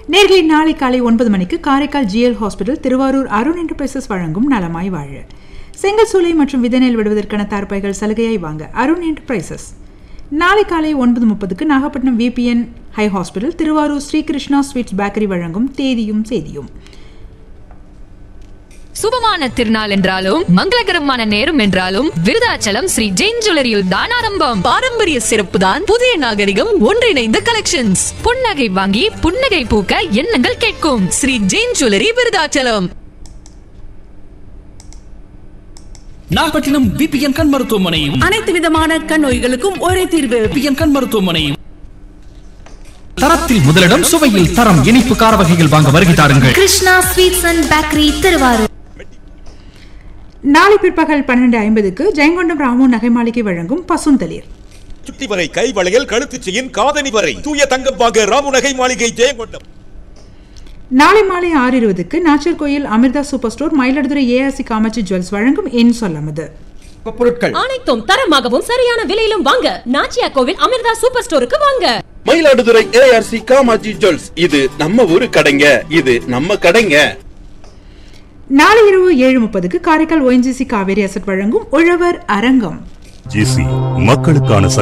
நேர்களை நாளை காலை ஒன்பது மணிக்கு Karaikal GL hospital Thiruvarur Arun enterprises வழங்கும் நலமாய் வாழ செங்கல் சூளை மற்றும் விதைநெல் விடுவதற்கான தார்பாய்கள் சலுகையாய் வாங்க அருண் என்டர்பிரைசஸ் நாளை காலை ஒன்பது முப்பதுக்கு Nagapattinam VPN high hospital Thiruvarur Srikrishna sweets bakery வழங்கும் தேதியும் செய்தியும் சுபமான திருநாள் என்றாலும் மங்களகரமான நேரம் என்றாலும் விருதாச்சலம் ஸ்ரீ ஜெயின் ஜுவல்லரியில் தான் ஆரம்பம் பாரம்பரிய சிறப்பு தான் புதிய நாகரிகம் ஒன்றிணைந்த கலெக்ஷன்ஸ் புன்னகை வாங்கி புன்னகை பூக்க எண்ணங்கள் கேட்கும் ஸ்ரீ ஜெயின் ஜுவல்லரி விருதாச்சலம் நாகப்பட்டினம் விபிஎன் கண் மருத்துவமனையும் அனைத்து விதமான கண் நோய்களுக்கும் ஒரே தீர்வு விபிஎன் கண் மருத்துவமனையும் தரத்தில் முதலிடம் சுவையில் தரம் இனிப்பு கார வகைகள் வாங்க வருகை தாருங்கள் Krishna sweets and bakery Thiruvarur நாளை பிற்பகல் பன்னெண்டு ஐம்பதுக்கு ஜெயங்கொண்டம் ராமு நகை மாளிகை வழங்கும் பசுந்தளிர் சுட்டி வரை கை வளையல் கழுத்து செயின் காதணி வரை தூய தங்கம் வாங்க ராமுநகை மாளிகை ஜெயங்கொண்டம் நாளை மாலை ஆறு இருபதுக்கு Nachar Koil Amirtha super store Mayiladuthurai ARC Kamatchi jewels வழங்கும் என் சொல்லமது பொருட்கள் அனைத்தும் தரமாகவும் சரியான விலையிலும் வாங்க நாச்சியா கோவில் அமிர்தா சூப்பர் ஸ்டோருக்கு வாங்க மயிலாடுதுறை ஏஆர்சி காமாஜி ஜுவல்ஸ் இது நம்ம ஊரு கடைங்க இது நம்ம கடைங்க நாளை இரவு ஏழு முப்பதுக்கு காரைக்கால் ஓஎன்ஜிசி காவேரி அசட் வழங்கும் உழவர் அரங்கம் ஜிசி மக்களுக்கான